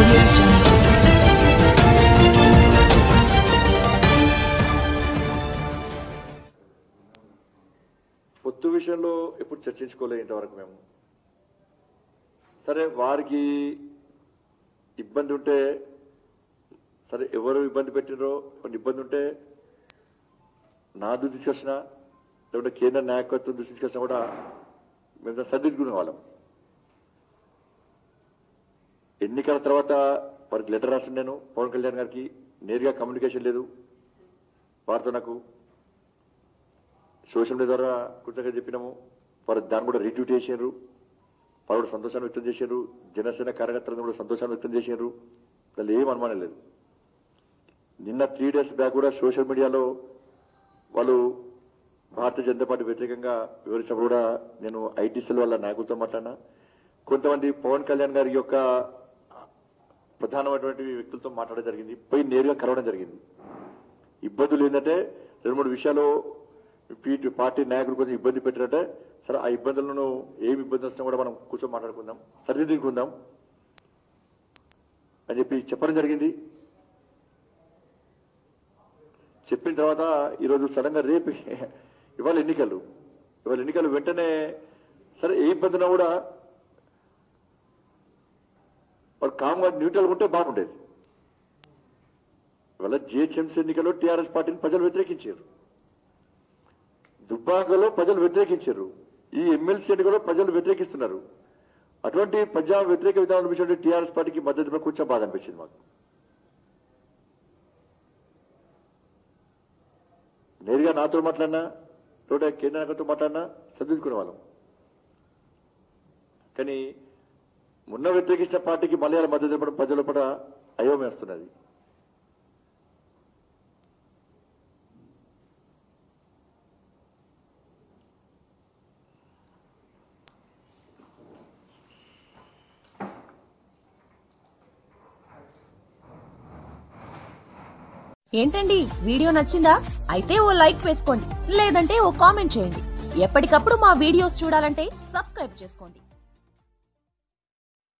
audio jungle. పొత్తు విషయంలో ఎప్పుడు చర్చించుకోలేదు ఇంతవరకు మేము సరే వారికి ఇబ్బంది ఉంటే సరే ఎవరు ఇబ్బంది పెట్టినరో కొన్ని ఇబ్బంది ఉంటే నా దృష్టి తీసుకొచ్చినా లేకుంటే కేంద్ర నాయకత్వం దృష్టి తీసుకొచ్చినా కూడా మేము దాన్ని సర్దిద్దుకునే వాళ్ళం ఎన్నికల తర్వాత వారికి లెటర్ రాసిన నేను పవన్ కళ్యాణ్ గారికి నేరుగా కమ్యూనికేషన్ లేదు వారితో నాకు సోషల్ మీడియా ద్వారా కృతజ్ఞత చెప్పినాము వారు దాన్ని కూడా రీట్వీట్ చేశారు వారు కూడా సంతోషాన్ని వ్యక్తం చేశారు జనసేన కార్యకర్తలను కూడా సంతోషాన్ని వ్యక్తం చేశారు దానిలో ఏం అనుమానం లేదు నిన్న త్రీ డేస్ బ్యాక్ కూడా సోషల్ మీడియాలో వాళ్ళు భారతీయ జనతా పార్టీ వ్యతిరేకంగా వివరించినప్పుడు కూడా నేను ఐటీసీల వల్ల నాయకులతో మాట్లాడినా కొంతమంది పవన్ కళ్యాణ్ గారి యొక్క ప్రధానమైనటువంటి వ్యక్తులతో మాట్లాడడం జరిగింది పోయి నేరుగా కలవడం జరిగింది ఇబ్బందులు ఏంటంటే రెండు మూడు విషయాలు పీటీ పార్టీ నాయకులు కొంచెం ఇబ్బంది పెట్టినట్టే సరే ఆ ఇబ్బందులను ఏమి ఇబ్బంది వస్తున్నా కూడా మనం కూర్చొని మాట్లాడుకుందాం సరిదిద్దుకుందాం అని చెప్పి చెప్పడం జరిగింది చెప్పిన తర్వాత ఈరోజు సడన్ గా రేపు ఇవాళ ఎన్నికలు ఇవాళ ఎన్నికలు వెంటనే సరే ఏ ఇబ్బంది ఉన్నా కూడా వాళ్ళు కామ్గా న్యూట్రల్ ఉంటే బాగుండేది ఇవాళ జిహెచ్ఎంసీ ఎన్నికల్లో టీఆర్ఎస్ పార్టీని ప్రజలు వ్యతిరేకించారు దుబ్బాకలో ప్రజలు వ్యతిరేకించారు ఈ ఎమ్మెల్సీ ఎన్నికల్లో ప్రజలు వ్యతిరేకిస్తున్నారు అటువంటి ప్రజా వ్యతిరేక విధానం విషయంలో టీఆర్ఎస్ పార్టీకి మద్దతు ఇవ్వడం కొంచెం బాధ అనిపించింది మాకు నేరుగా నాతో మాట్లాడినా తోట కేంద్ర నాయకులతో మాట్లాడినా సర్దిద్దుకునే వాళ్ళం కానీ మొన్న వ్యతిరేకించిన పార్టీకి మలయాళ మద్దతు ఇవ్వడం ప్రజల పడ అయోమేస్తున్నది ఏంటండి వీడియో నచ్చిందా అయితే ఓ లైక్ వేసుకోండి లేదంటే ఓ కామెంట్ చేయండి ఎప్పటికప్పుడు మా వీడియోస్ చూడాలంటే సబ్స్క్రైబ్ చేసుకోండి